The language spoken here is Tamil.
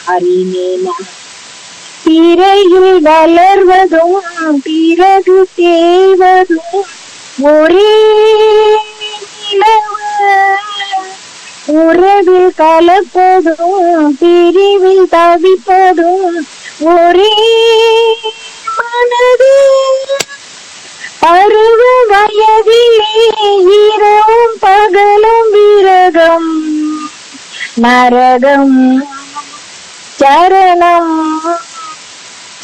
அறினேனா திரையில் வளர்வதும் பிறகு தேய்வதும் ஒரே நிலவு உறவில் கலப்பதும் பிரிவில் தவிப்பதும் ஒரே மனது பருவ வயதிலே இரவும் பகலும் விரகம் நரகம் சரணம்